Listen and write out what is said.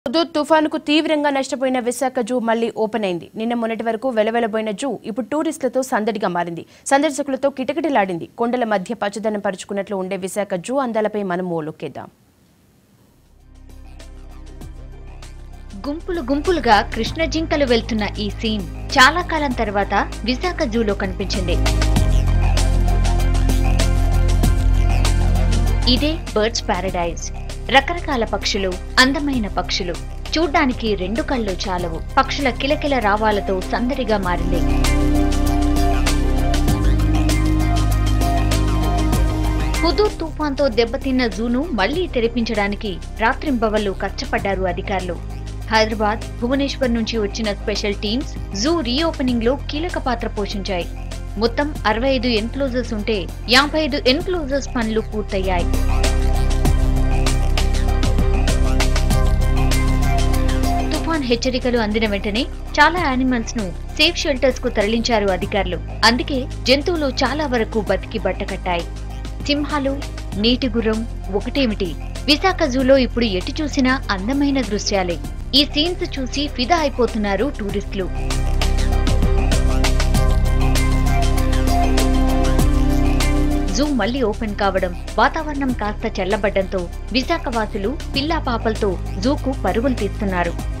Hudhud తుఫానుకు తీవ్రంగా నష్టపోయిన విశాఖ జూ మళ్లీ ఓపెన్ అయింది నిన్న మొన్నటి వరకు వెలవెలబోయిన జూ ఇప్పుడు టూరిస్టులతో సందడిగా మారింది సందర్శకులతో కిటకిటలాడింది కొండల మధ్య పచ్చదనం పరుచుకున్నట్లు ఉండే విశాఖ జూ అందాలపై మనం ఓ లుక్కేద్దాం గుంపులు గుంపులుగా కృష్ణ జింకలు వెళ్తున్న ఈ సీన్ చాలా కాలం తర్వాత విశాఖ జూలో కనిపించింది ఇదే బర్డ్స్ పారడైజ్ రకరకాల పక్షులు అందమైన పక్షులు చూడ్డానికి రెండు కళ్ళు చాలవు పక్షుల కిలకిల రావాలతో సందడిగా మారింది హుదూద్ తుఫాన్తో దెబ్బతిన్న జూను మళ్లీ తెరిపించడానికి రాత్రింబవళ్లు కష్టపడ్డారు అధికారులు హైదరాబాద్ భువనేశ్వర్ నుంచి వచ్చిన స్పెషల్ టీమ్స్ జూ రీఓపెనింగ్ లో కీలక పాత్ర పోషించాయి మొత్తం అరవై ఐదు ఎన్క్లోజర్స్ ఉంటే యాభై ఐదు ఎన్క్లోజర్స్ పనులు పూర్తయ్యాయి తుఫాన్ హెచ్చరికలు అందిన వెంటనే చాలా యానిమల్స్ ను సేఫ్ షెల్టర్స్ కు తరలించారు అధికారులు అందుకే జంతువులు చాలా వరకు బతికి బట్టకట్టాయి సింహాలు నీటి గుర్రం ఒకటేమిటి విశాఖ జూలో ఇప్పుడు ఎటు చూసినా అందమైన దృశ్యాలే ఈ సీన్స్ చూసి ఫిదా అయిపోతున్నారు టూరిస్టులు జూ మళ్లీ ఓపెన్ కావడం వాతావరణం కాస్త చల్లబడ్డంతో విశాఖ వాసులు పిల్లా పాపలతో జూకు పరుగులు తీస్తున్నారు